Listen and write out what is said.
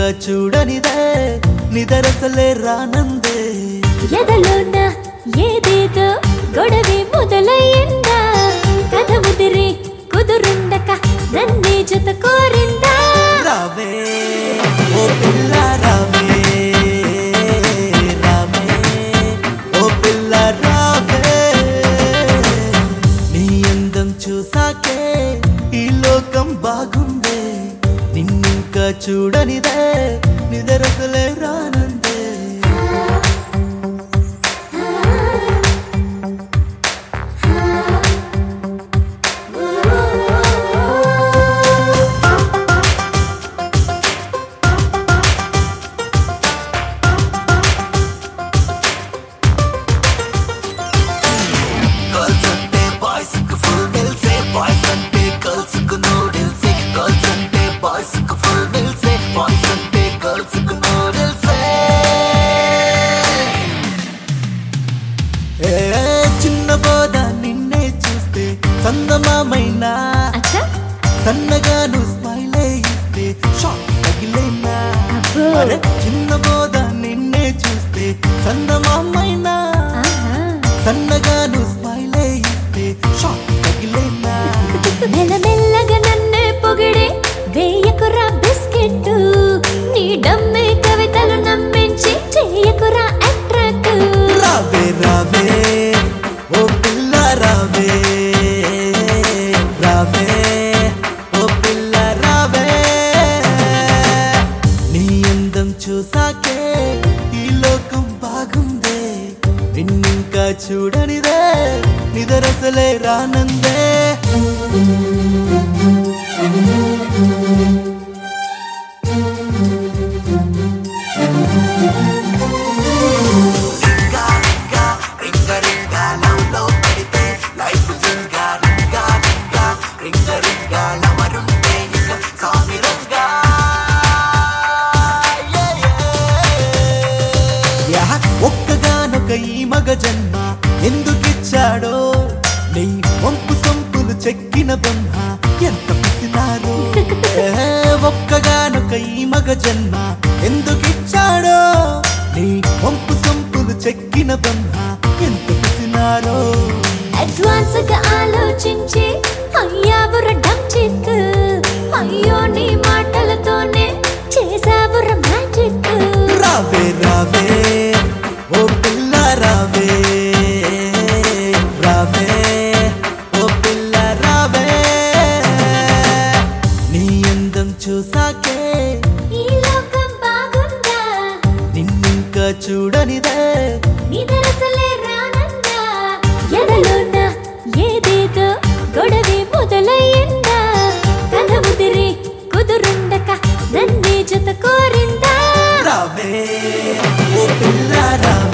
చూడనిదే నిదరసలే రానందే ఎదలోన ఏదేదో గొడవే మొదలయ్యిందా కథ ముదిరి కుదురుండక నన్నే జత కోరిందా రావే ఓ పిల్ల రావే రావే ఓ పిల్ల రావే నీ అందం చూసాకే ఈ లోకం బాగుందే నిన్నింకా చూడనిదే నిదరసలే రానందే గర్ల్స్ అంటే బాయ్స్ కు ఫుల్ మిల్సే బాయ్స్ అంటే గర్ల్స్ కు నూడిల్సే గర్ల్స్ అంటే బాయ్స్ కు ఫుల్ మిల్సే బాయ్స్ అంటే గర్ల్స్ కు నూడిల్సే ఏ చిన్న బోధ నిన్నే చూస్తే సందమామైనా అచ్చా సన్నగా నువ్వు స్మైలే ఇస్తే షాక్ తగిలేనా అబ్బో. అరే చిన్న బోధ నిన్నే చూస్తే సందమామైనా ఆహా. సన్నగా నువ్వు స్మైలే ఇస్తే షాక్ తగిలేనా మెల్లమెల్లగా నన్నే పొగిడే వేయకురా బిస్కెట్ నీ డమ్మే కవితలు నమ్మించి చేయకురా అట్రాక్ట్ రావే రావే ఓ పిల్ల రావే రావే ఓ పిల్ల రావే నీ అందం చూసాకే ఈ లోకం బాగుందే నిన్నింకా చూడనిదే నిదరసలే రానందే యా, ఒక్కగానొక ఈ మగ జన్మ ఎందుకిచ్చాడో నీ వంపు సొంపులు చెక్కిన బ్రహ్మ ఎంత పిసినారో ఏ, ఒక్కగానొక ఈ మగ జన్మ ఎందుకిచ్చాడో నీ వంపు సొంపులు చెక్కిన బ్రహ్మ ఎంత పిసినారో అడ్వాన్స్ గా ఆలోచించి అయ్యావుర డమ్ చిక్ అయ్యో నీ మాటలతోనే చేసావుర మ్యాజిక్ రావే రావే ఓ పిల్ల రావే రావే ఓ పిల్ల రావే నీ అందం చూసాకే ఈ లోకం బాగుందా నిన్నింకా చూడనిదే నిదరసలే రానందా ఎదలోన ఏదేదో గొడవే మొదలయ్యిందా కథ ముదిరి కుదురుండక నన్నే జత కోరిందా రావే ఓ పిల్ల రావే